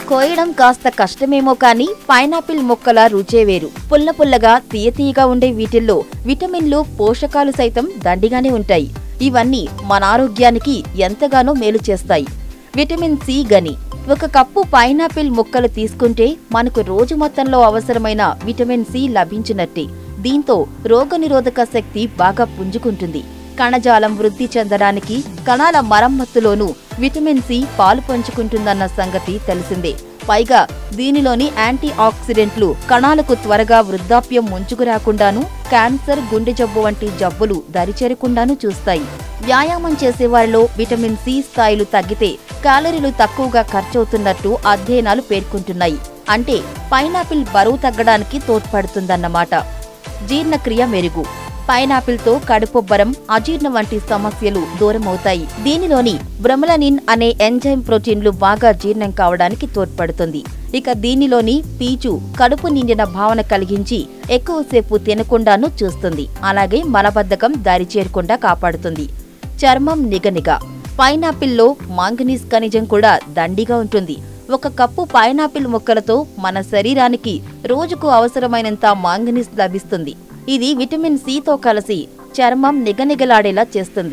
కోయడం కాస్త కష్టమేమో కానీ పైనాపిల్ మొక్కల రుచే వేరు పుల్ల పుల్లగా తీయ తీయగా ఉండే వీటిల్లో విటమిన్లు పోషకాలు సైతం దండిగానే ఉంటాయి ఇవన్నీ మన ఆరోగ్యానికి ఎంతగానో మేలు చేస్తాయి విటమిన్ సి గని ఒక కప్పు పైనాపిల్ ముక్కలు తీసుకుంటే మనకు రోజు మొత్తంలో అవసరమైన విటమిన్ సి లభించినట్టే దీంతో రోగనిరోధక శక్తి బాగా పుంజుకుంటుంది కణజాలం వృద్ధి చెందడానికి కణాల మరమ్మతులోనూ విటమిన్ సి పాలు పంచుకుంటుందన్న సంగతి తెలిసిందే పైగా దీనిలోని యాంటీ ఆక్సిడెంట్లు కణాలకు త్వరగా వృద్ధాప్యం ముంచుకురాకుండాను క్యాన్సర్ గుండె జబ్బు వంటి జబ్బులు దరిచేరకుండాను చూస్తాయి వ్యాయామం చేసేవారిలో విటమిన్ సి స్థాయిలు తగ్గితే క్యాలరీలు తక్కువగా ఖర్చవుతున్నట్టు అధ్యయనాలు పేర్కొంటున్నాయి అంటే పైనాపిల్ బరువు తగ్గడానికి తోడ్పడుతుందన్నమాట జీర్ణక్రియ మెరుగు పైనాపిల్తో కడుపొబ్బరం అజీర్ణ వంటి సమస్యలు దూరమవుతాయి దీనిలోని బ్రమలనిన్ అనే ఎంజైమ్ ప్రోటీన్లు బాగా జీర్ణం కావడానికి తోడ్పడుతుంది ఇక దీనిలోని పీచు కడుపు నిండిన భావన కలిగించి ఎక్కువసేపు తినకుండాను చూస్తుంది అలాగే మలబద్ధకం దారి చేరకుండా కాపాడుతుంది చర్మం నిగనిగ పైనాపిల్లో మాంగనీస్ ఖనిజం కూడా దండిగా ఉంటుంది ఒక కప్పు పైనాపిల్ ముక్కలతో మన శరీరానికి రోజుకు అవసరమైనంత మాంగనీస్ లభిస్తుంది ఇది విటమిన్ సితో కలిసి చర్మం నిగనిగలాడేలా చేస్తుంది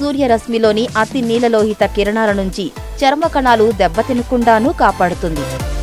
సూర్యరశ్మిలోని అతి నీలలోహిత కిరణాల నుంచి చర్మ కణాలు దెబ్బతినకుండానూ కాపాడుతుంది